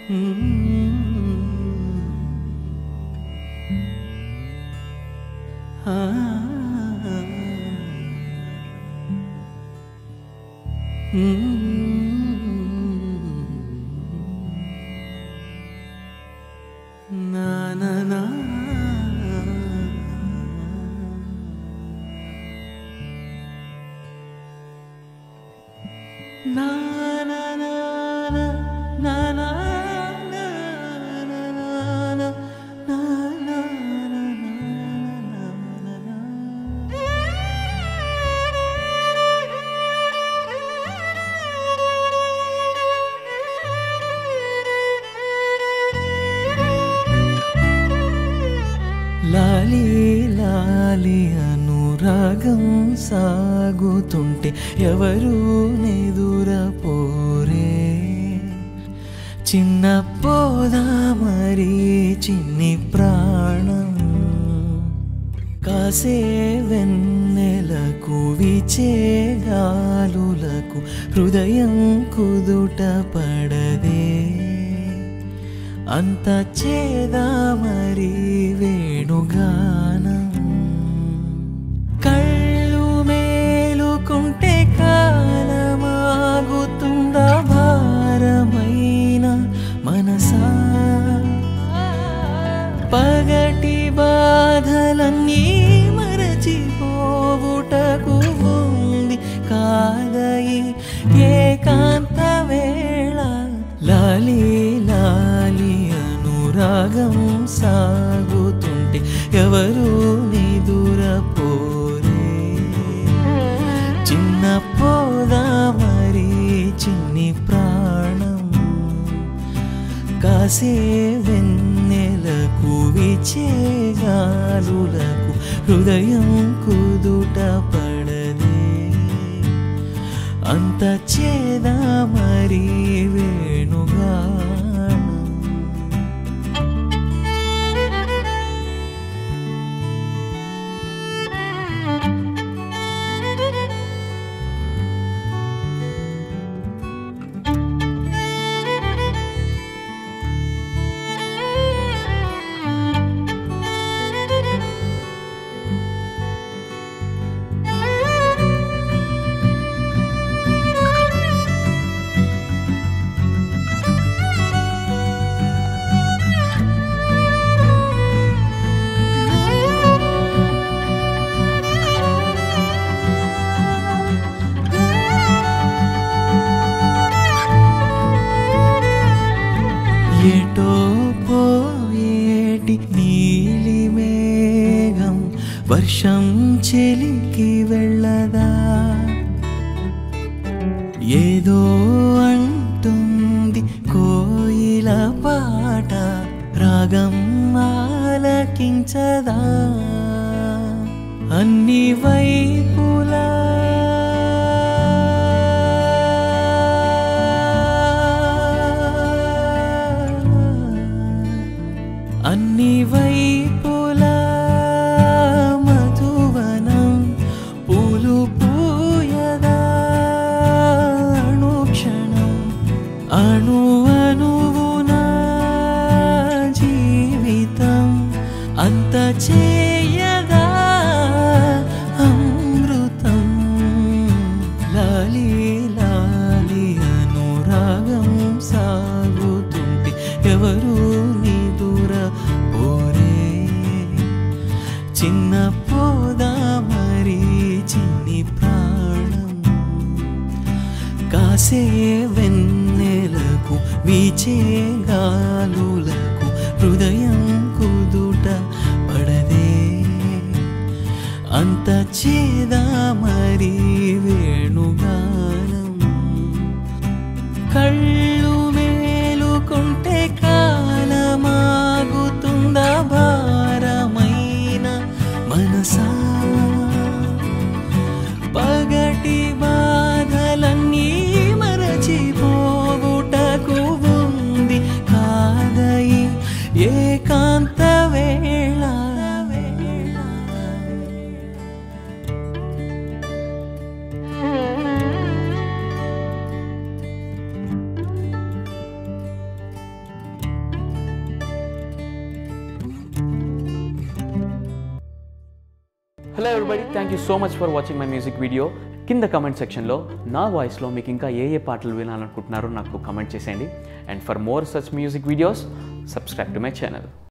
నా నా నా నా నా నా నా నా నా నా నా నా నా నా నా నా నా లాలి లాలి అనురాగం సాగుతుంటే ఎవరు నెదురపోరే చిన్న పోదా మరి చిన్ని ప్రాణం కాసే వెన్నెలకు విచే గాలులకు హృదయం కుదుట పడదే అంత చేదా మరి వేణుగానం కళ్ళు మేలుకుంటే కాలమాగుతుందా భారమైన మనసా పగటి బాధలన్నీ మరచిపోవుటకు ఉంది కాదయి ఏకాంత వేళ లాలి లాలి అనురాగం సాగుతుంటే ఎవరు నిదురపోరే చిన్న పోదా మరి చిన్ని ప్రాణం కాసే వెన్నెలకు విచేగాలులకు హృదయం కుదుట పడదే అంత చేదా మరి వేణుగానం ఏటో పోయేటి నీలి మేఘం వర్షం చెలికి వెళ్ళదా ఏదో అంటుంది కోయిల పాట రాగం ఆలకించదా అన్ని వైపులా అన్ని వైపులా మధువనం పూలు పూయదా అనుక్షణం అణు అణువునా జీవితం అంత చేయదా అమృతం లాలి లాలి అనురాగం సాగుతుంటే ఎవరు నిదుర పోరే చిన్న పోదా మరి చిన్ని ప్రాణం కాసే వెన్నెలకు వీచే గాలులకు హృదయం కుదుట పడదే అంత చేదా మరి వేణుగానం కళ్ళు మేలుకుంటే కాలమాగుతుందా భారమైన మనసా పగటి బాధలన్నీ మరచిపోవుటకు ఉంది కాదయి ఏకాంత వేళ వేళ hello everybody thank you so much for watching my music video కింద కమెంట్ సెక్షన్లో నా వాయిస్లో మీకు ఇంకా ఏ ఏ పాటలు వినాలనుకుంటున్నారో నాకు కమెంట్ చేసేయండి and for more such music videos subscribe to my channel